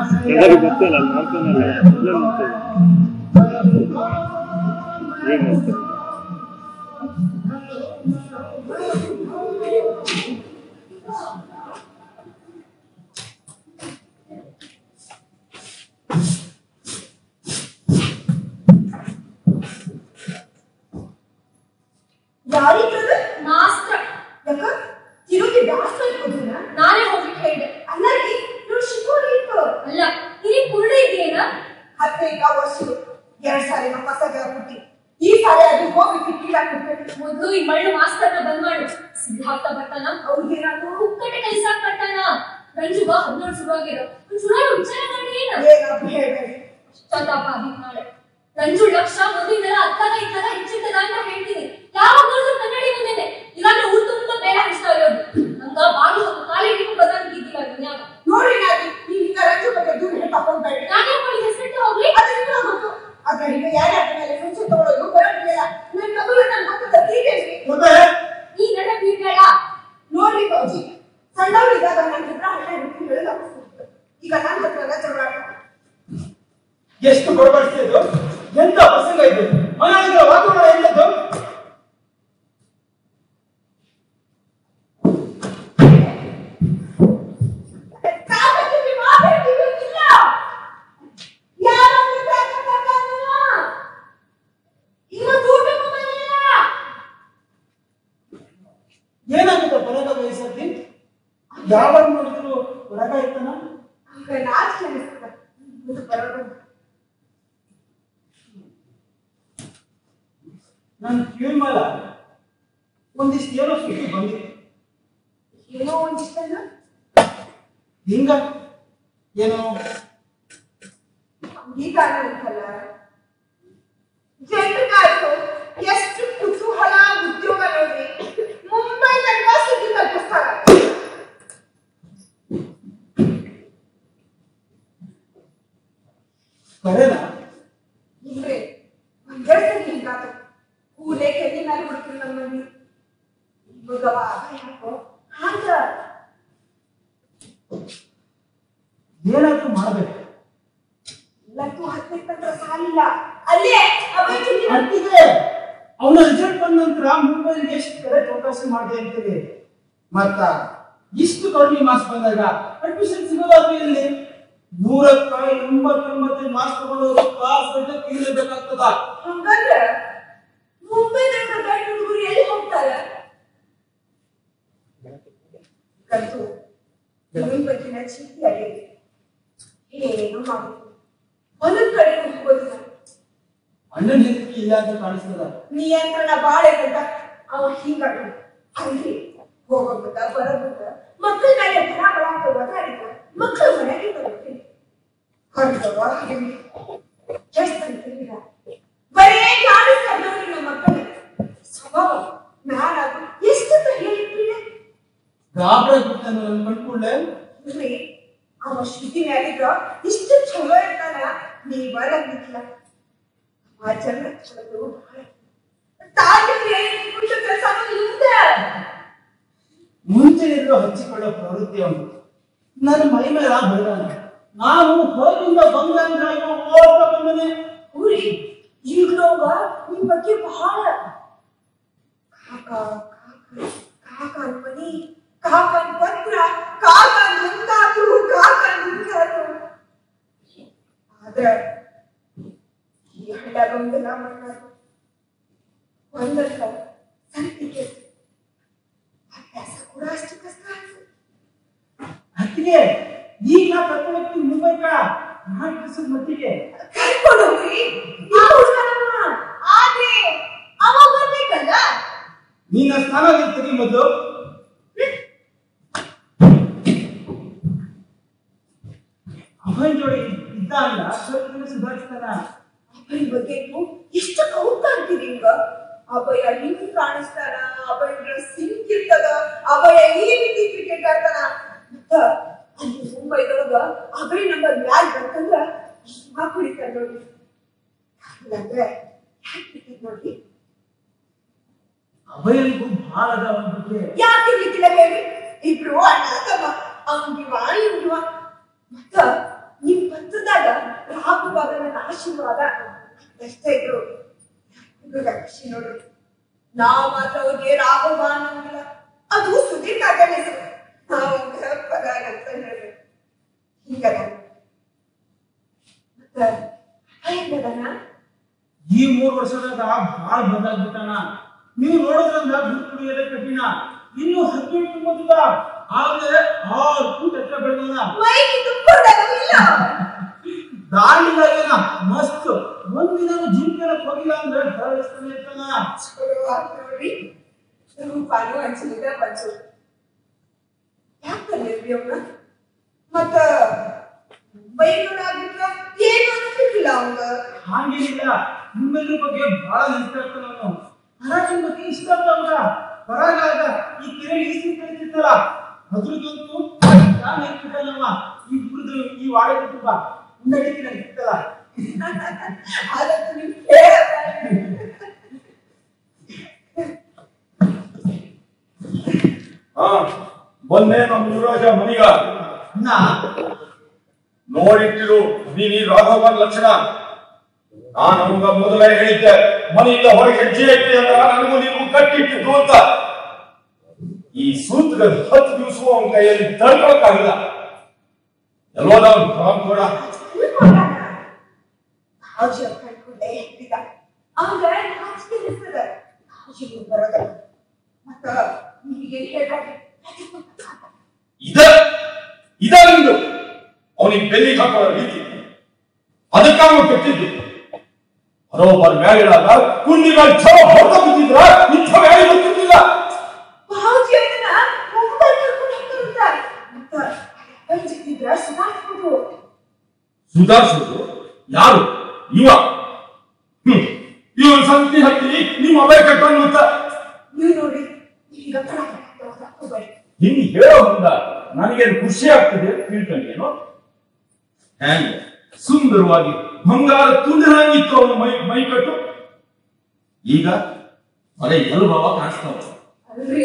ಎಲ್ಲರಿಗೂ ಗೊತ್ತಲ್ಲ ಅಲ್ಲಿ ನೋಡ್ತಾನಲ್ಲ ಎಲ್ಲ ನೋಡ್ತಾರೆ ಏನ್ ನೋಡ್ತಾರೆ ಯಾರಿದ್ದದು ಮಾಸ್ತ್ರ ಯಾಕ ತಿರುಗಿ ಬ್ಯಾಸ್ರ ಇಟ್ಕೊತೀನ ನಾನೇ ಹೋಗ್ಲಿಕ್ಕೆ ಹೇಳಿದೆ ಅಲ್ಲ ರೀ ಇವ್ರು ಶಿಕೋರಿ ಇತ್ತು ಅಲ್ಲ ನಿನಗೆ ಪೂರ್ಣ ಇದೆಯೇನಾ ಹದಿನೈದು ವರ್ಷ ಎರಡ್ ಸಾರಿ ನಮ್ಮ ಕಸ ಹುಟ್ಟಿ ಈ ಸಾರಿ ಅದು ಹೋಗಿ ಕಿಟ್ಟಿಲ್ಲ ಕೊಟ್ಬಿಟ್ಟು ಮೊದ್ಲು ಈ ಮಳ್ಳು ಮಾಸ್ತರ್ನ ಬಂದ್ ಮಾಡು ಸಿದ್ಧಾರ್ಥ ಬರ್ತಾನ ಅವ್ರಿಗೇನಾದ್ರು ಕುಕ್ಕಟೆ ಕಲಿಸಾಕ್ ಬರ್ತಾನ ರಂಜುಗ ಹದಿನೇಳು ಶುರುವಾಗಿರೋ ಶುರು ವಿಚಾರ ಮಾಡಿ ಏನು ಏನಪ್ಪ ಹೇಳ್ಬೇಡಿ ಇಷ್ಟೊತ್ತಪ್ಪ ಅದಕ್ಕೆ ನಾಳೆ ರಂಜು ಲಕ್ಷ ಮೊದಲಿಂದೆಲ್ಲ ಅತ್ತಾಗ ಇತ್ತಾಗ ಹೆಚ್ಚಿರ್ತದ ಅಂತ ಹೇಳ್ತೀನಿ ಯಾವಾಗ ನೋಡಿದ್ರು ಕನ್ನಡಿ ಮುಂದೆನೆ ಇಲ್ಲಾಂದ್ರೆ ಊರ್ ತುಂಬ ಬೇರೆ ಹರಿಸ್ತಾ ಇರೋದು ನಂಗ ಬಾಗಿಲು ಹೊತ್ತು ಕಾಲಿ ಹಿಡಿದು ಬದಂಗಿದ್ದಿಲ್ಲ ದುನ್ಯಾಗ ನೋಡಿ ನಾದಿ ನೀವು ಹಿಂಗ ರಜೆ ಬಗ್ಗೆ ದೂರ ಹೇಳಿ ತಕೊಂಡ್ಬೇಡಿ ನಾನೇ ಮಾಡಿ ಹೆಸರಿಟ್ಟು ಹೋಗ್ಲಿ ಅದು ನಿಮ್ಗೆ ಗೊತ್ತು ಅದರಿಂದ ಯಾರ್ಯಾರ ಮೇಲೆ ಮುಂಚೆ ತಗೊಳ್ಳೋದು ಬರೋದಿಲ್ಲ ನನ್ನ ಮಗಳು ನನ್ ಗೊತ್ತದ ತೀರೇನ್ರಿ ಈ ನಡ ಬೀಳ್ಬೇಡ ನೋಡ್ರಿ ಬೌಜಿ ಸಣ್ಣವರಿದ್ದಾಗ ನನ್ನ ಹತ್ರ ಹಣ ಹಿಡ್ಕೊಂಡು ಹೇಳಲ್ಲ ಈಗ ನನ್ನ ಹತ್ರ ಎಲ್ಲ ಜಗಳ ಆಡ್ತಾರೆ. ಎಷ್ಟು ಬಡಬಡಿಸಿದ್ದು ಎಂತ ಪ್ರಸಂಗ ಇದು ಮನೆಯೊಳಗಿನ ವಾತಾವರಣ ಎಂತದ್ದು ಕಾಮದಲ್ಲಿ ಮಾತಾಡ್ತಿರೋದಿಲ್ಲ. ಯಾರನ್ನು ತಾಕಕ್ಕಾಗಲ್ಲ. ಇವತ್ತು ಊಟಕ್ಕೂ ಬಂದಿಲ್ಲ. ಏನಾಗುತ್ತೆ ಬರಗ ವಯಸ್ಸಲ್ಲಿ ಯಾವಾಗ ನೋಡಿದ್ರು ಹೊರಗ ಇರ್ತಾನ ಈಗ ನಾಚಿಕೆ ಅನಿಸ್ತದೆ. ಇದು ಬರೋದು. ನನ್ ಕಿವಿ ಮೇಲ ಒಂದಿಷ್ಟು ಏನೋ ಸುದ್ದಿ ಬಂದಿತ್ತು ಏನೋ ಒಂದಿಷ್ಟನ್ನ ಹಿಂಗ ಏನೋ ಈಗ ಅನ್ನೋದಲ್ಲ ಜನರಿಗಾಯ್ತು ಎಷ್ಟು ಕುತೂಹಲ ಉದ್ಯೋಗ ನೋಡ್ರಿ ಮುಂಬೈ ತನಕ ಸುದ್ದಿ ತಲುಪಿಸ್ತಾರ ಕರೆನ ಇಲ್ರಿ ಒಂದೆರಡು ಸಲ ಹಿಂಗಾತು ಕೂಲೆ ಕೆಲ್ಲಿ ಮೇಲೆ ಹುಡುಕ್ರಿ ನಮ್ಮ ಮನೆ ಇವಾಗವ ಯಾಕೋ ಹಾಗ ಏನಾದ್ರೂ ಮಾಡ್ಬೇಕು ಎಲ್ಲಕ್ಕೂ ಹತ್ತೈತಂದ್ರ ಸಾಲಿಲ್ಲ ಅಲ್ಲೇ ಅವೇ ಚುಟ್ಟಿ ಅಂತಿದೆ ಅವನ ರಿಸಲ್ಟ್ ಬಂದ ನಂತರ ಮುಂಬೈಗೆ ಎಷ್ಟು ಕಡೆ ಚೌಕಾಸಿ ಮಾಡಿ ಅಂತೀವಿ ಮತ್ತ ಇಷ್ಟು ಕಡಿಮೆ ಮಾರ್ಕ್ಸ್ ಬಂದಾಗ ಅಡ್ಮಿಷನ್ ಸಿಗೋದಾದ್ರೂ ಇಲ್ಲಿ ನೂರಕ್ಕ ಎಂಬತ್ತೊಂಬತ್ತು ಮಾರ್ಕ್ಸ್ ತಗೊಂಡವರು ಕ್ಲಾಸ್ ಗಂಟೆ ಕೀಳಬೇಕಾಗ್ತದ ಹಂಗಂದ್ರ ಮುಂಬೈದಾಗ ಗಂಡ ಹುಡುಗರು ಎಲ್ಲಿ ಹೋಗ್ತಾರ ಕಂತು ಇವನ್ ಬಗ್ಗಿನ ಚೀಟಿ ಆಗೈತಿ ಏನು ಮಾಡುದು ಒಂದೊಂದ್ ಕಡೆ ಹೋಗೋದಿಲ್ಲ ಅಣ್ಣನ ಹೆಸರಿಗೆ ಇಲ್ಲ ಅಂತ ಕಾಣಿಸ್ತದ ನಿಯಂತ್ರಣ ಬಾಳ ಇರ್ತದ ಅವ ಹಿಂಗ ಅಲ್ಲಿ ಹೋಗೋದ ಬರೋದ ಮಕ್ಕಳ ಮೇಲೆ ಬರ ಬರ ಅಂತ ಒದಾಡಿದ ಮಕ್ಕಳ ಮನೆಗೆ ಬರುತ್ತೆ ಹೊರಗವ ಹಿಂಗೆ ಎಷ್ಟು ಅಂತೀರ ಬರೇ ಕಾಣಿಸ್ತಾ ನೋಡಿ ನಮ್ಮ ಮಕ್ಕಳ ಸ್ವಭಾವ ನಾನಾದ್ರು ಎಷ್ಟಂತ ಹೇಳಿದ್ರಿ ಗಾಬರ ಬಿಟ್ಟು ನನ್ನ ಕಂಡ್ಕೊಳ್ಳೆ ಇಲ್ರಿ ಅವ ಶ್ರುತಿ ಮ್ಯಾಲಿಗ ಇಷ್ಟು ಚಲೋ ಇರ್ತಾನ ನೀ ಬರಲಿಲ್ಲ ಆ ಜನ ಚಲೋ ಬಹಳ ತಾಯಿಗೆ ಕುಂತ ಕೆಲಸ ಮುಂದೆ ಮುಂಚೆನಿಂದಲೂ ಹಚ್ಚಿಕೊಳ್ಳೋ ಪ್ರವೃತ್ತಿ ಅವನು ನನ್ನ ಮೈ ಮೇಲೆ ಬೆಳೆದಾನ ನಾನು ಹೊರಗಿಂದ ಬಂದಂಗ ಓಡ್ತಾ ಬಂದನೆ ಊರಿ ಈಗ್ಲೋಗ ನಿಮ್ ಬಗ್ಗೆ ಬಹಳ ಕಾಕ ಕಾಕ ಕಾಕನ್ ಮನಿ ಕಾಕನ್ ಪತ್ರ ಕಾಕನ್ ಮುಂದಾತು ಕಾಕನ್ ಮುಂದಾತು ಆದ್ರ ಈ ಹಳ್ಳಗೊಂದೆಲ್ಲ ಮಾಡ್ತಾರೆ ಒಂದಲ್ಲ ಸಂತಿಗೆ ಅಭ್ಯಾಸ ಕೂಡ ಅಷ್ಟು ಕಷ್ಟ ಆಗ್ತದೆ ಅತ್ತಿಗೆ ಈಗ ನಾ ಕರ್ಕೊಂಡು ಹೋಗ್ತೀನಿ ಮುಂಬೈಗ ನಾಲ್ಕು ದಿವಸದ ಮಟ್ಟಿಗೆ ಕರ್ಕೊಂಡು ಹೋಗ್ರಿ ಆ ಹುಡ್ಗನಮ್ಮ. ಆದ್ರೆ ಅವ ಬರ್ಬೇಕಲ್ಲ ನೀನ ಸ್ನಾನ ತೆಗಿ ಮೊದಲು ಅವನ ಜೋಡಿ ಇದ್ದ ಅಲ್ಲ ಸ್ವಲ್ಪ ದಿನ ಸುಧಾರಿಸ್ತಾನ ಅಭಯ್ ಬಗ್ಗೆ ನೀವು ಎಷ್ಟು ಕೌತ ಅಂತೀರಿ ಹಿಂಗ ಅಭಯ ಹಿಂಗ್ ಕಾಣಿಸ್ತಾನ ಅಭಯ ಡ್ರೆಸ್ ಹಿಂಗ್ ಇರ್ತದ ಅಭಯ ಈ ರೀತಿ ಕ್ರಿಕೆಟ್ ಆಡ್ತಾನ ಮತ್ತ ಅಲ್ಲಿ ಮುಂಬೈದೊಳಗ ಅಭಯ್ ನಂಬರ್ ಮ್ಯಾಲ್ ಬಂತಂದ್ರ ಹಿಂಗ ಕುಡಿತಾರ ನೋಡಿ ಇಲ್ಲಾಂದ್ರೆ ಯಾಕ್ ಕ್ರಿಕೆಟ್ ನೋಡಿ ಅಭಯನಿಗೂ ಬಹಳ ಅದ ಅವನ ಬಗ್ಗೆ ಯಾಕೆ ಇರ್ಲಿಕ್ಕಿಲ್ಲ ಹೇಳಿ ಇಬ್ರು ಅಣ್ಣ ತಮ್ಮ ಅವ್ನಿವ ಇವ್ನಿವ ಮತ್ತ ನಿಮ್ ಆಗುವಾಗ ನನ್ನ ಆಶೀರ್ವಾದ ಅಷ್ಟೇ ಇದ್ರು ಇದು ಖುಷಿ ನೋಡು ನಾ ಮಾತ್ರ ಅವ್ರಿಗೆ ರಾಘವ ಅನ್ನೋಂಗಿಲ್ಲ ಅದು ಸುದೀರ್ ಕಾಕನ ಹೆಸರು ನಾವು ಪರಾಗ ಅಂತ ಹೇಳಿ ಹಿಂಗದ ಮತ್ತೆ ಹೆಂಗದನ ಈ ಮೂರು ವರ್ಷದಾಗ ಬಹಳ ಬದಲಾಗ್ಬಿಟ್ಟಾನ ನೀವು ನೋಡೋದ್ರಿಂದ ಗುರುತು ಕುಡಿಯೋದೇ ಕಠಿಣ ಇನ್ನು ಹದಿನೆಂಟು ಮೊದಲ ಆದ್ರೆ ಆರು ಫೂಟ್ ಎತ್ತರ ಬೆಳೆದ ಮೈ ತುಂಬಿಕೊಂಡಾಗ ಇಲ್ಲ ದಾಳಿದಾಗೇನ ಮಸ್ತ್ ಒಂದಿನ ಜಿಮ್ ಕೇಳಕ್ ಹೋಗಿಲ್ಲ ಅಂದ್ರೆ ಹೊರಡಿಸ್ತಾನೆ ಇರ್ತಾನ ಚಲೋ ಆತ್ ನೋಡ್ರಿ ರೂಪಾನು ಹಂಚಿದ್ರೆ ಬಂಚು ಯಾಕಂದ್ರಿ ಅವ್ನ ಮತ್ತ ಬೈಗಳಾಗಿದ್ರ ಏನು ಅನ್ಸಿರ್ಲಿಲ್ಲ ಅವಂಗ ಹಾಗೇನಿಲ್ಲ ನಿಮ್ಮೆಲ್ಲರ ಬಗ್ಗೆ ಬಹಳ ನೆನಪಿರ್ತಾನ ಅವನು ಪರಾಗಿನ ಬಗ್ಗೆ ಇಷ್ಟ ಆಗ್ತಾವ ಪರಾಗ ಆಗ ಈ ಕೆರೆ ಈಸಿ ಕಳಿತಿದ್ದಲ್ಲ ಅದ್ರದಂತೂ ನೆನಪಿಟ್ಟಲ್ಲವ ಈ ಹುಡುಗರು ಈ ವಾಡೆ ಕುಟುಂಬ ಮುಂದಡಿಕೆ ನನಗೆ ಇತ್ತಲ್ಲ ಅದಕ್ಕೆ ನೀವು ಕೇಳಬೇಡಿ. ಹಾ ಬಂದೆ ನಮ್ಮ ಯುವರಾಜ ಮನಿಗ ಅಣ್ಣ ನೋಡಿಟ್ಟಿರು ನೀನ್ ಈ ರಾಘವನ್ ಲಕ್ಷಣ ನಾನು ನಮಗ ಮೊದಲೇ ಹೇಳಿದ್ದೆ ಮನೆಯಿಂದ ಹೊರಗೆ ಹೆಜ್ಜೆ ಇಟ್ಟೆ ಅಂದ್ರ ನನಗೂ ನೀವು ಕಟ್ಟಿಟ್ಟಿದ್ದು ಅಂತ ಈ ಸೂತ್ರ ಹತ್ತು ದಿವಸ ಅವನ ಕೈಯಲ್ಲಿ ತಡ್ಕೊಳಕ್ಕಾಗಿಲ್ಲ ಎಲ್ಲೋದ ಅವ್ನು ಕಾಮ್ ಕೂಡ ತಿಳ್ಕೊಂಡಾನ. ಹಾಜಿ ಅವ್ರ್ ಕಣ್ಕೊಂಡೆ ಹೇಳ್ತಿದ್ದ. ಅವಂಗ ನಾಚಿಕೆ ಅನಿಸ್ತದ. ಹಾಜಿಗೆ ಬರೋದಲ್ಲ. ಮತ್ತ ನಿಮಗೆ ಹೇಳ್ಬೇಡ್ರಿ. ಇದ ಇದ ನಿಂದು ಅವನಿಗೆ ಬೆನ್ನಿಗೆ ಹಾಕೋ ರೀತಿ ಅದಕ್ಕೆ ಅವನು ಕೆಟ್ಟಿದ್ದು ಬರೋಬ್ಬರ ಮ್ಯಾಲಿಡಾಗ ಕುಂದಿಗಳು ಚಲೋ ಹೊಡೆದ ಬಿದ್ದಿದ್ರ ಇಂಥ ಮ್ಯಾಲಿ ಗೊತ್ತಿರ್ಲಿಲ್ಲ ಬಾವುಜಿ ಅದನ್ನ ಮುಂಬೈ ಕರ್ಕೊಂಡು ಹೋಗ್ತಾರಂತ. ಮತ್ತ ಪಂಚಕ್ಕಿದ್ರ ಸುಧಾರಿಸ್ಬೋದು. ಸುಧಾರಿಸುದು ಯಾರು ಇವ ಹ್ಮ್ ಇವನ್ ಸಂತಿ ಹತ್ತಿ ನಿಮ್ಮ ಮೊಬೈಲ್ ಕಟ್ಟೋನು ಅಂತ ನೀವ್ ನೋಡ್ರಿ ಈಗ ಕಳ ಕಳ ಕಳ ಹೋಗ್ಬೇಡಿ. ಹಿಂಗ್ ಹೇಳೋ ಮುಂದ ನನಗೇನು ಖುಷಿ ಆಗ್ತದೆ ಅಂತ ತಿಳ್ಕೊಂಡೇನು ಹ್ಯಾಂಗ ಸುಂದರವಾಗಿ ಬಂಗಾರ ತುಂಡಿರಂಗಿತ್ತು ಅವನ ಮೈ ಮೈ ಕಟ್ಟು ಈಗ ಅದೇ ಎಲ್ಬವ ಕಾಣಿಸ್ತಾವ ಅಲ್ರಿ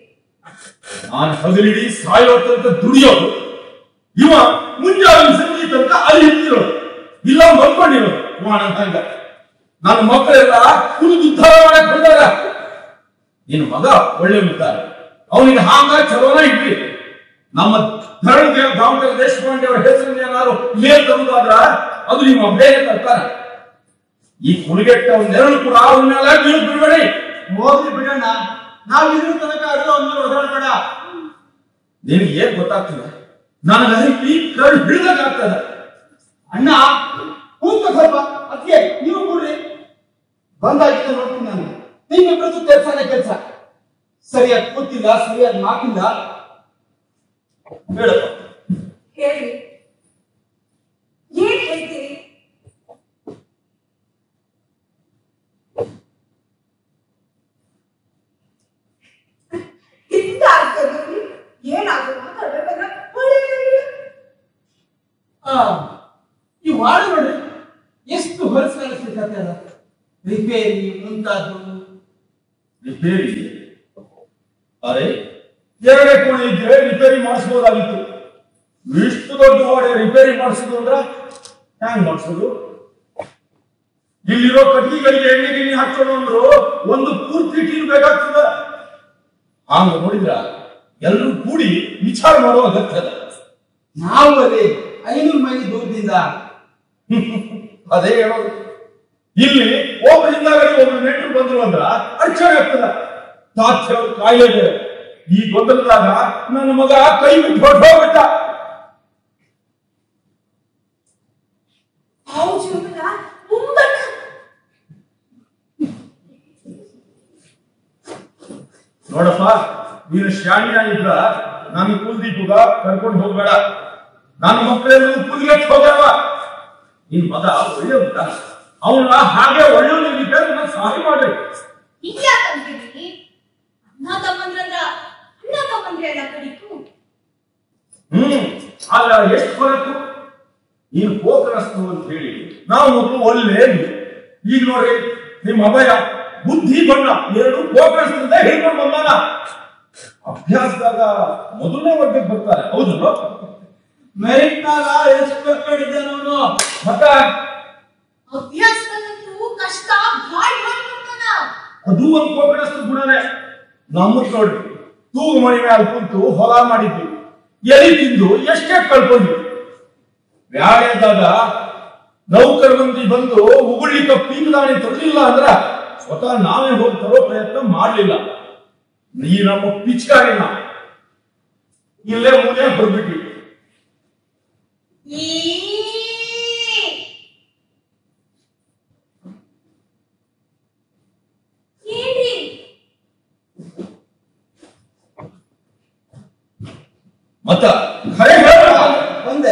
ನಾನು ಹಗಲಿಡಿ ಸಾಯೋ ತನಕ ದುಡಿಯೋದು ಇವ ಮುಂಜಾನೆ ಸಂಜೆ ತನಕ ಅಲ್ಲಿ ಇರ್ತಿರೋದು ಇಲ್ಲ ಮಲ್ಕೊಂಡಿರೋದು ಇವ ಹಂಗ ನನ್ನ ಮಕ್ಕಳೆಲ್ಲ ಕುಡಿದು ಉದ್ಧಾರ ಮಾಡಕ್ ಬಂದಾಗ ನಿನ್ನ ಮಗ ಒಳ್ಳೆ ಇದ್ದಾರೆ ಅವನಿಗೆ ಹಾಂಗ ಚಲೋನ ಇಡ್ರಿ ನಮ್ಮ ಧರಣಿ ಡಾಕ್ಟರ್ ದೇಶಪಾಂಡೆ ಅವರ ಹೆಸರನ್ನ ಏನಾದ್ರು ಮೇಲ್ ತರುವುದಾದ್ರ ಅದು ನಿಮ್ಮ ಒಬ್ಬರಿಗೆ ತರ್ತಾರೆ ಈ ಕುಣಿಗೆಟ್ಟ ನೆರಳು ಕೂಡ ಅವನ ಮೇಲೆ ಬೀಳು ಬಿಡಬೇಡಿ ಹೋಗ್ಲಿ ಬಿಡಣ್ಣ ನಾವ್ ಇದ್ರ ತನಕ ಅದು ಅವ್ನ ಮೇಲೆ ಒದಾಡ್ಬೇಡ ನಿನಗೆ ಏನ್ ಗೊತ್ತಾಗ್ತದೆ ನನಗೆ ಈ ಕರ್ಡ್ ಹಿಡಿದಾಗ ಆಗ್ತದ ಅಣ್ಣ ಕೂತ್ಕೋ ಸ್ವಲ್ಪ ಅದಕ್ಕೆ ನೀವು ಕೂಡ್ರಿ ಬಂದಾಗಿದ್ದ ನೋಡ್ತೀನಿ ನಾನು ನಿಮ್ಮಿಬ್ಬರದ್ದು ಕೆಲಸನೇ ಕೆಲಸ ಸರಿಯಾಗಿ ಕೂತಿಲ್ಲ ಸರಿಯಾಗಿ ಮಾತಿಲ್ಲ ಹೇಳಪ್ಪ ಹೇಳಿ ಏನ್ ಹೇಳ್ತೀರಿ ಹಿಂದ ಆಗ್ತದ್ರಿ ಏನಾದ್ರು ಮಾತಾಡ್ಬೇಕಂದ್ರ ಒಳ್ಳೆಯದಾಗಿಲ್ಲ ಆ, ಈ ವಾಡ ನೋಡ್ರಿ ಎಷ್ಟು ಹೊಲಸು ಕಾಣಿಸ್ಲಿಕ್ಕೆ ಅದ ರಿಪೇರಿ ಮುಂತಾದ್ದು ರಿಪೇರಿ ಅರೆ ಎರಡೇ ಕೋಣೆ ಇದ್ರೆ ರಿಪೇರಿ ಮಾಡಿಸ್ಬೋದಾಗಿತ್ತು ಇಷ್ಟು ದೊಡ್ಡ ಗೋಡೆ ರಿಪೇರಿ ಮಾಡಿಸೋದು ಅಂದ್ರ ಹ್ಯಾಂಗ್ ಮಾಡಿಸೋದು ಇಲ್ಲಿರೋ ಕಟ್ಟಿಗೆಗಳಿಗೆ ಎಣ್ಣೆ ಗಿಣ್ಣೆ ಹಾಕೋಣ ಅಂದ್ರು ಒಂದು ಪೂರ್ತಿ ಟೀನ್ ಬೇಕಾಗ್ತದ ಹಂಗ ನೋಡಿದ್ರ ಎಲ್ಲರೂ ಕೂಡಿ ವಿಚಾರ ಮಾಡೋ ಅಗತ್ಯ ಅದ ನಾವು ಅಲ್ಲಿ ಐನೂರು ಮೈಲಿ ದೂರದಿಂದ ಅದೇ ಹೇಳೋದು ಇಲ್ಲಿ ಒಬ್ಬರಿಂದ ಒಬ್ಬರು ನೆಂಟರು ಬಂದ್ರು ಅಂದ್ರ ಅಡಚಣೆ ಆಗ್ತದ ತಾತ್ಯ ಅವ್ರ ಕಾಯಿಲೆ ಬೇರೆ. ಈ ಗೊಂದಲದಾಗ ನನ್ನ ಮಗ ಕೈ ಬಿಟ್ಟು ಹೊರಟೋಗ್ಬಿಟ್ಟ ಅವು ಜೀವನ ಮುಂಬಣ್ಣ ನೋಡಪ್ಪ ನೀನು ಶಾಣಿಯ ಇದ್ರ ನಾನು ಕುಲ್ದೀಪುಗ ಕರ್ಕೊಂಡು ಹೋಗ್ಬೇಡ ನನ್ನ ಮಕ್ಕಳೆಲ್ಲ ಕುದಿಗೆ ಹೋಗ್ಯಾವ ನಿನ್ ಮಗ ಒಳ್ಳೆ ಉಂಟ ಅವನ ಹಾಗೆ ಒಳ್ಳೆಯವನಿಗೆ ನಾನು ಸಹಾಯ ಮಾಡ್ರಿ ಹಿಂಗ್ಯಾಕಂತೀರಿ ಅಣ್ಣ ತಮ್ಮಂದ್ರಂದ್ರ ಅಣ್ಣ ತಮ್ಮಂದ್ರೆ ಎಲ್ಲ ಕಡಿತು ಹ್ಮ್ ಆಗ ಎಷ್ಟು ಹೊರತು ನೀನು ಹೋಗ್ರಸ್ತು ಅಂತ ಹೇಳಿ ನಾವು ಮೊದಲು ಒಳ್ಳೆ ಅಂದ್ವಿ. ಈಗ ನೋಡ್ರಿ ನಿಮ್ಮ ಅಭಯ ಬುದ್ಧಿ ಬಣ್ಣ ಎರಡು ಹೋಗ್ರಸ್ತಿಂದ ಹೇಳ್ಕೊಂಡು ಬಂದಾನ ಅಭ್ಯಾಸದಾಗ ಮೊದಲನೇ ವರ್ಗಕ್ಕೆ ಬರ್ತಾರೆ ಹೌದಲ್ವ ಮೆರಿಟ್ನಾಗ ಎಷ್ಟು ಕಡಿದ್ದಾನ ಅವನು ಮತ್ತ ಅಭ್ಯಾಸದಲ್ಲಂತೂ ಕಷ್ಟ ಭಾಳ ಮಾಡ್ಕೊಂತಾನ ಅದು ಒಂದು ಕೋಪಿನಷ್ಟು ಗುಣನೇ ನಮ್ಮದ್ ನೋಡ್ರಿ ತೂಗು ಮಣಿ ಮೇಲೆ ಕುಂತು ಹೊಲ ಮಾಡಿದ್ವಿ ಎಲಿ ತಿಂದು ಎಷ್ಟೇ ಕಳ್ಕೊಂಡ್ವಿ ವ್ಯಾಳ್ಯದಾಗ ನೌಕರ ಮಂದಿ ಬಂದು ಉಗುಳಿಕ ಪೀಂಗದಾಣಿ ತರಲಿಲ್ಲ ಅಂದ್ರ ಸ್ವತಃ ನಾವೇ ಹೋಗಿ ತರೋ ಪ್ರಯತ್ನ ಮಾಡ್ಲಿಲ್ಲ ಈ ನಮ್ಮ ಪಿಚ್ಕಾರಿನ ಇಲ್ಲೇ ಮೂಲೆ ಹೊರಬಿಟ್ವಿ ಈ ಏನ್ರಿ ಮತ್ತ ಖರೆ ಹೇಳ್ಬೇಡ. ಒಂದೇ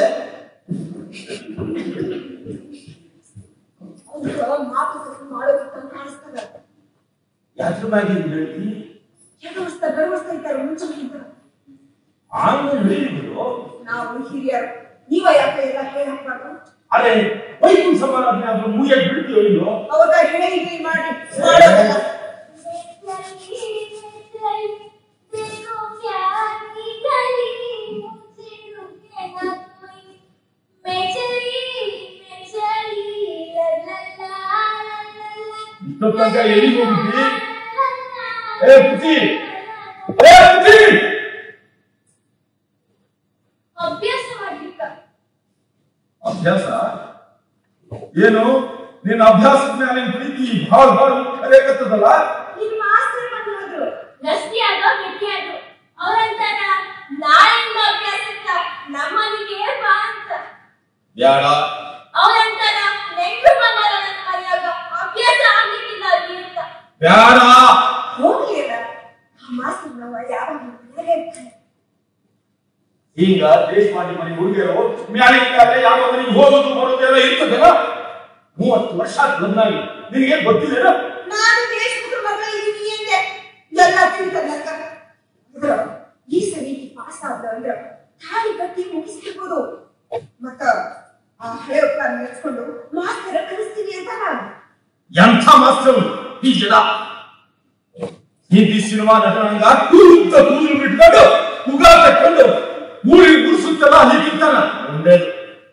ಅವ್ರ ಮಾತುಕತೆ ಮಾಡೋದಕ್ಕೆ ಕಾಣಿಸ್ತದ ಯಾತ್ರ ಮ್ಯಾಗೆ ಹಿಂಗ್ ಹೇಳ್ತಿ ಕೆಲವಸ್ತ ಗರ್ವಸ್ತ ಇದ್ದಾರೆ ಮುಂಚೆ ಇದ್ದಾರೆ ಆಮೇಲೆ ಹೇಳಿದ್ರು ನಾವು ಹಿರಿಯರು ನೀವ ಯಾಕೆ ಎಲ್ಲ ಹೇಳಕ್ಬಾರ್ದು ಅರೆ ವೈಕುಂಠ ಸಮಾರಾಧನೆ ಆದ್ರೂ ಮುಯ್ಯಕ್ ಬಿಡ್ತೀವೋ ಇಲ್ಲೋ ಅವಾಗ ಹೇಳಿ ಹೇಳಿ ಮಾಡಿ ಮಾಡೋದಲ್ಲ देखो प्यार की गली मुझे रुके ना कोई मैं चली मैं चली ला ला ला ला ला ಇಷ್ಟೊತ್ತು ತನಕ ಎಲ್ಲಿಗೆ ಹೋಗಿದ್ವಿ ಏ ಪುಟಿ ಏ ಪುಟಿ ಅಭ್ಯಾಸ ಮಾಡ್ಲಿಕ್ಕ ಅಭ್ಯಾಸ ಏನು ನಿನ್ನ ಅಭ್ಯಾಸದ ಮೇಲೆ ನಿನ್ ಪ್ರೀತಿ ಭಾಳ ಭಾಳ ಕರೆಯಕತ್ತದಲ್ಲ ನಿಮ್ಮ ಆಸ್ತಿ ಬಂದ್ರು ಗಸ್ತಿಯಾಗ ಗಟ್ಟಿಯಾಗ ಅವ್ರಂತಾರ ನಾಳೆಯಿಂದ ಅಭ್ಯಾಸಕ್ಕ ನಮ್ಮನಿಗೆ ಬಾ ಅಂತ ಬ್ಯಾಡ ಅವ್ರಂತಾರ ನೆಂಟರು ಬಂದಾರ ನನ್ನ ಮನೆಯಾಗ ಅಭ್ಯಾಸ ಆಗ್ಲಿಕ್ಕಿಲ್ಲ ಅಲ್ಲಿ ಅಂತ ಬ್ಯಾಡ ಹೋಗ್ಲಿ ಅಲ್ಲ ಆ ಮಾಸ್ತಿ ನಾವು ಯಾವಾಗ ಬೆಳಗ್ಗೆ ಇರ್ತಾರೆ ಈಗ ದೇಶ ಮಾಡಿ ಮನೆ ಹುಡುಗಿಯರು ಮ್ಯಾಲೆ ಮ್ಯಾಲೆ ಯಾವ ಮನೆಗೆ ಹೋಗೋದು ಬರೋದೆಲ್ಲ ಇರ್ತದಲ್ಲ ಮೂವತ್ತು ವರ್ಷ ಆತ್ ಬಂದಾಗಿ ನಿನಗೆ ಗೊತ್ತಿಲ್ಲ ನಾನು ದೇಶಮುಖ ಮಗ ಇದೀನಿ ಅಂದೆ ಎಲ್ಲ ತಿಳ್ಕೊಂಡಂಗ ಈ ಸರಿ ಪಾಸ್ ಆದ ಅಂದ್ರ ತಾಳಿ ಕಟ್ಟಿ ಮುಗಿಸ್ತಿರ್ಬೋದು ಮತ್ತ ಆ ಹಳೆ ಪ್ಲಾನ್ ನೆಚ್ಕೊಂಡು ಮಾಸ್ತರ ಕಲಿಸ್ತೀನಿ ಅಂತ ನಾನು ಎಂಥ ಮಾಸ್ತರು ಈ ಜನ ಹಿಂದಿ ಸಿನಿಮಾ ನಟನಂಗ ಉದ್ದ ಕೂದಲು ಬಿಟ್ಕೊಂಡು ಉಗ ತಕ್ಕೊಂಡು ಊರಿಗೆ ಗುಡಿಸುತ್ತಲ್ಲ ಹೀಗಿರ್ತಾನ ಒಂದೇದು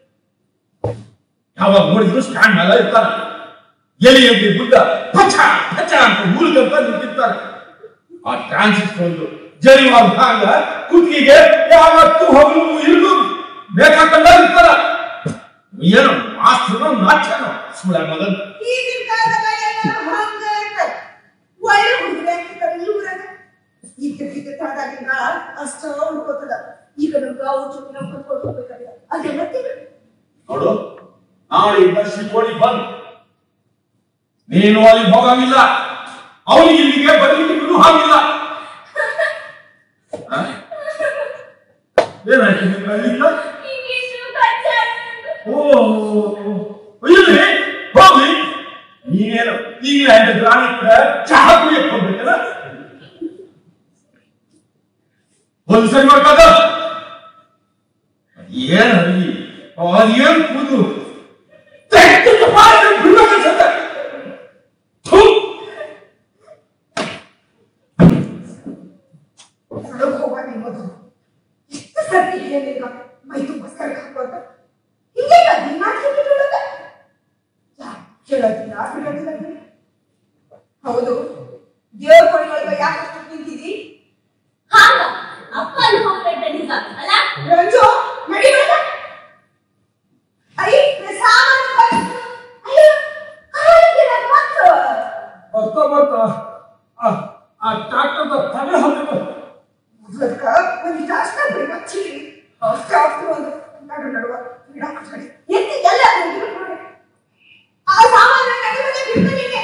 ಯಾವಾಗ ನೋಡಿದ್ರು ಸ್ಟ್ಯಾಂಡ್ ಮೇಲೆ ಇರ್ತಾನ ಎಲಿ ಎಲ್ಲಿ ಬುದ್ಧ ಪಚ ಪಚ ಅಂತ ಊರಿಗಂತ ನಿಂತಿರ್ತಾನೆ ಆ ಟ್ರಾನ್ಸಿಸ್ಟರ್ ಒಂದು ಜರಿವಾದ ಹಾಂಗ ಕುತ್ತಿಗೆ ಯಾವತ್ತು ಹಗಲು ಇರುದು ಬೇಕಾಕಂಡ ಇರ್ತಾರ ಏನು ಮಾಸ್ತರ್ನೋ ನಾಚ್ಯನೋ ಸುಳ್ಳ ಮಗನ್ ಈಗಿನ ಕಾಲದಾಗ ಎಲ್ಲ ಹಂಗ ಇರ್ತಾರೆ ಒಳ್ಳೆ ಹುಡುಗರು ಹಾಕಿರ್ತಾರೆ ಈ ಊರಾಗ ಇದ್ದಕ್ಕಿದ್ದ ತಾದಾಗಿನ ಕಾಲ ಅಷ್ಟ ಹುಡ್ಕೋತದ ಈಗ ನಮ್ಗೆ ಅವ್ರ ಜೊತೆ ನಾವು ಕರ್ಕೊಂಡು ಹೋಗ್ಬೇಕಾಗಿದೆ ಅದೆಲ್ಲ ತಿಳಿ ನೋಡು ನಾಳೆಯಿಂದ ಶಿಕೋಳಿ ಬಂದ್ ನೀನು ಅಲ್ಲಿಗೆ ಹೋಗಂಗಿಲ್ಲ ಅವನಿಗೆ ಇಲ್ಲಿಗೆ ಬರ್ಲಿಕ್ಕೆ ಬಿಡು ಹಾಗಿಲ್ಲ ಆ? ಏನಾಯ್ತು ನಿಮ್ಗೆ ಅಲ್ಲಿಂದ? ಇಂಗ್ಲಿಷು ಕಚ್ಚಾ ಓ ಇಲ್ಲಿ ಹೋಗ್ಲಿ ನೀನೇನು ಈಗಲೇ ಅಂತ ಗ್ರಾಮಿ ಕೂಡ ಚಹಾ ಕುಡಿಯಕ್ ಹೋಗ್ಬೇಕಲ್ಲ ಒಂದು ಸರಿ ಮಾಡ್ಕಾದ ಏನ್ ಅಲ್ಲಿ ಅದೇನ್ ಕೂದು ತೆಗ್ದು ಬಾಯಿಗೆ ಬಿಡ್ಬೇಕು ಅನ್ಸತ್ತೆ. ಥು. ಹೊರಗೆ ಹೋಗ ನಿಮ್ಮದು ಎಷ್ಟು ಸರ್ತಿ ಹೇಳಿಲ್ಲ ಮೈ ತುಂಬ ಸರ್ಕ ಹಾಕೋತ ಹಿಂಗೆ ದಿನ ಕೇಳೋದ ಕೇಳೋದಿಲ್ಲ ಬಿಡೋದಿಲ್ಲ ಬಿಡಿ. ಹೌದು ದೇವ್ರ ಕೊಡಿಗಳಿಗೆ ಯಾಕೆ ಅಷ್ಟು ನಿಂತಿದಿ ಹಾಗ ಅಪ್ಪ ಅಲ್ಲಿ ಹೋಗ್ಬೇಡ ನಿಜ ಅಲ್ಲ ರಂಜು ನಡಿಬೇಡ ಅಯ್ಯ ಸಾಮಾನು ಬಂತು. ಅಯ್ಯೋ ಕಾಲಿಗೆ ನನ್ನ ಮಕ್ಕಳು. ಬರ್ತಾ ಬರ್ತಾ ಆ- ಆ ಟ್ರಾಕ್ಟರ್ದ ತಲೆ ಹೊಂದಿದ್ದು ಅದಕ್ಕ ಒಂದಿಷ್ಟು ಅಷ್ಟ ಬೇಕಾಗ್ತಿರಿ ಅಷ್ಟ ಆಗ್ತು ಒಂದು ನಡು ನಡುವ ಗಿಡ ಕಟ್ಟಿ ಎತ್ತಿ ಎಲ್ಲ ಹೋಗಿರು ನೋಡಿ ಆ ಸಾಮಾನ್ಯ ನಡುವೆ ಬಿಡ್ತಾನಿಗೆ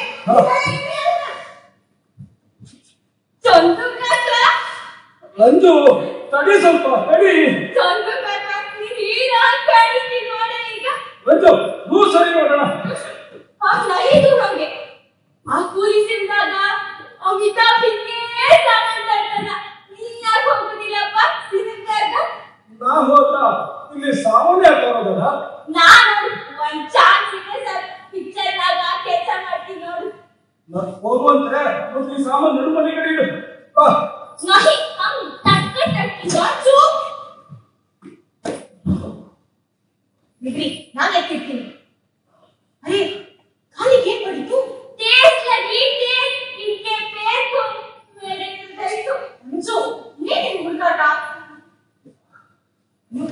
ಚಂದು ಕಾಕ ರಂಜು ತಡಿ ಸ್ವಲ್ಪ ತಡಿ ಚಂದು ಕಾಕ ನೀನ್ ಹೀರಾಗ್ ಕಾಣಿಸ್ತಿ ನೋಡ ಈಗ ರಂಜು ಹೂ ಸರಿ ನೋಡೋಣ ಆ ನೈದು ನಮ್ಗೆ ಆ ಕೂಲಿಸಿಂದಾಗ ಅಮಿತಾಬ್ ಹಿಂಗೆ ಸಾಮಾನ್ ತರ್ತಾನ ನೀನ್ ಯಾಕೆ ಹೋಗುದಿಲ್ಲಪ್ಪ ಸಿನಿಮಾಗ ನಾ ಹೋದ್ರ ಇಲ್ಲಿ ಸಾಮಾನ್ಯ ಬರೋದಲ್ಲ ನಾನು ಒಂದ್ ಚಾನ್ಸ್ ಇದೆ ಸರ್ ಪಿಕ್ಚರ್ ನಾಗ ಕೆಲಸ ಮಾಡ್ತೀನಿ ನೋಡು ನಾನು ಹೋಗುವಂದ್ರೆ ಒಂದು ಈ ಸಾಮಾನು ನಡು ಮನೆ ಕಡೆ ಇಡು ಬಾ नहीं हम टक्कर टक्की चुप ಬಿಡ್ರಿ ನಾನು ಎತ್ತಿರ್ತೀನಿ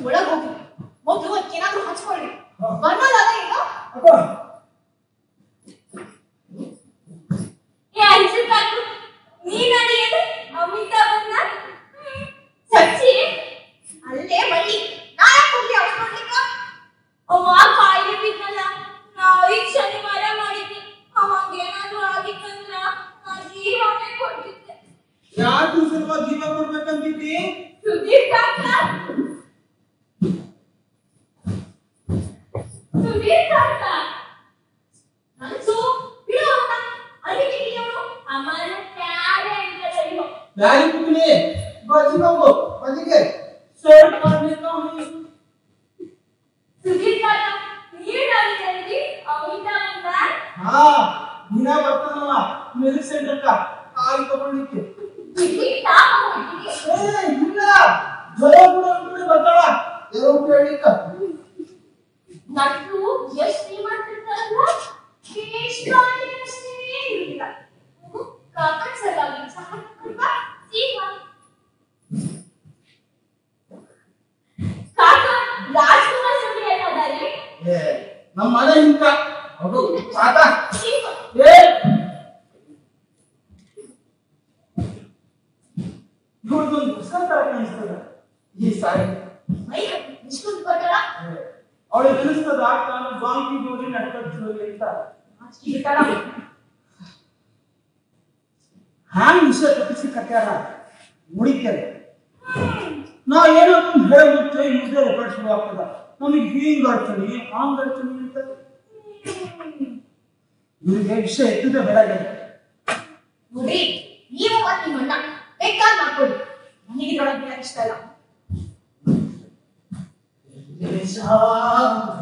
ಒಳಗ್ ಹೋಗಿ ಮೊದ್ಲು ಅದಕ್ಕೇನಾದ್ರೂ ಹಚ್ಕೊಳ್ಳಿ ಬನ್ನಲ್ಲ ಈಗ ಅಪ್ಪ ಏ ಅರ್ಜುನ್ ಕಾಕು ನೀನಾಡಿ ಏನು ಅಮಿತಾಬ್ ಬಂದ ಸಚ್ಚಿ ಅಲ್ಲೇ ಬಳ್ಳಿ ನಾ ಯಾಕೆ ಹೋಗ್ಲಿ ಅವಳು ನೋಡ್ಲಿಕ್ಕ ಅವ ಕಾಯಿಲೆ ಬಿದ್ದಲ್ಲ ನಾವೀಗ ಶನಿವಾರ ಮಾಡಿದ್ವಿ ಅವಂಗೇನಾದ್ರೂ ಆಗಿತ್ತಂದ್ರ ನಾ ಜೀವನೇ ಕೊಡ್ತಿದ್ದೆ ಯಾಕೆ ಸ್ವಲ್ಪ ಜೀವ ಕೊಡ್ಬೇಕಂತಿದ್ದಿ ಸುಧೀರ್ ಕಾಕ ಸುಧೀರ್ ಕಾಕ ನನ್ಸು ಬಿಡು ಅವನ ಅದಕ್ಕೆ ಅವನು ಅಮರ ಪ್ಯಾರೆ ಅಂತ ಇರೋ ಬ್ಯಾರಿ ಕುಕ್ಲಿ ಬಜ್ಜಿ ಹೋಗು ಬದಿಗೆ ಸರ್ಟ್ ಮಾಡ್ಲಿಕ್ಕೆ ಅವ್ನಿಗೆ. ಸುಧೀರ್ ಕಾಕ ನೀನಾಗಿದ್ದಲ್ಲಿ ಅಮಿತಾಬ್ ಬಂದ ಹಾ ದಿನ ಬರ್ತಾನಲ್ಲ ಮೆಡಿಕ್ ಸೆಂಟರ್ಕ ಕಾಲ್ ತಗೊಳ್ಳಿಕ್ಕೆ ಇಲ್ಲಿ ತಾಪ ಹೋಗಿದ್ದೀನಿ ಏ ಇಲ್ಲ ಜ್ವರ ಕೂಡ ಅಂದ್ಬಿಟ್ಟು ಬರ್ತಾಳ ಏನೋ ಕೇಳಿಕ್ಕ ನಟ್ಟು ಎಷ್ಟು ಶ್ರೀಮಂತಿರ್ತಾರಲ್ಲ ಕೇಶಾಲಿ ಅಷ್ಟೇ ಇರಲಿಲ್ಲ ಕಾಕನ್ ಸಲಾಗಿ ಸಹ ಕೃಪಾ ಜೀವ ಕಾಕ ರಾಜ್ಕುಮಾರ್ ಸುಳ್ಳಿ ಏನಾದಾರೆ ಏ ನಮ್ಮ ಮನೆ ಹಿಂಕ ಅದು ಸಾಕ ಜೀವ ಏ ಇವ್ರದೊಂದು ಹೊಸ ತರ ಕಾಣಿಸ್ತದ ಈ ಸಾರಿ ಮೈ ಇಷ್ಟೊಂದು ಕೊಟ್ಟಳ ಅವಳಿಗೆ ಅನಿಸ್ತದ ನಾನು ಬಾಂಕಿ ಹೋಗಿ ನಡ್ಕೊಳ್ತೀವಿ ಅಂತ ಇರ್ತಾರ ಹ್ಯಾಂಗ್ ವಿಷಯ ತಪ್ಪಿಸಿ ಕಟ್ಟ್ಯಾರ ಮುಡಿತಾರೆ ನಾ ಏನೋ ಒಂದು ಹೇಳ್ಬಿಟ್ರೆ ಇದೇ ರೆಕಾರ್ಡ್ ಶುರು ಆಗ್ತದ ನಮಗೆ ಹಿಂಗ್ ಅಡ್ಚಣಿ ಹಾಂಗ್ ಅಡ್ಚಣಿ ಅಂತ ಇವ್ರಿಗೆ ವಿಷಯ ಎತ್ತಿದ್ರೆ ಬೆಳಗ್ಗೆ ನೋಡ್ರಿ ನೀವು ಮತ್ತೆ ನಿಮ್ಮ ಅಣ್ಣ ಬೇಕಾದ್ ಮಾಡ್ಕೊಳ್ಳಿ ನನಗೆ ಇದ್ರೊಳಗೆ ಇಷ್ಟ ಇಲ್ಲ ದೇಶ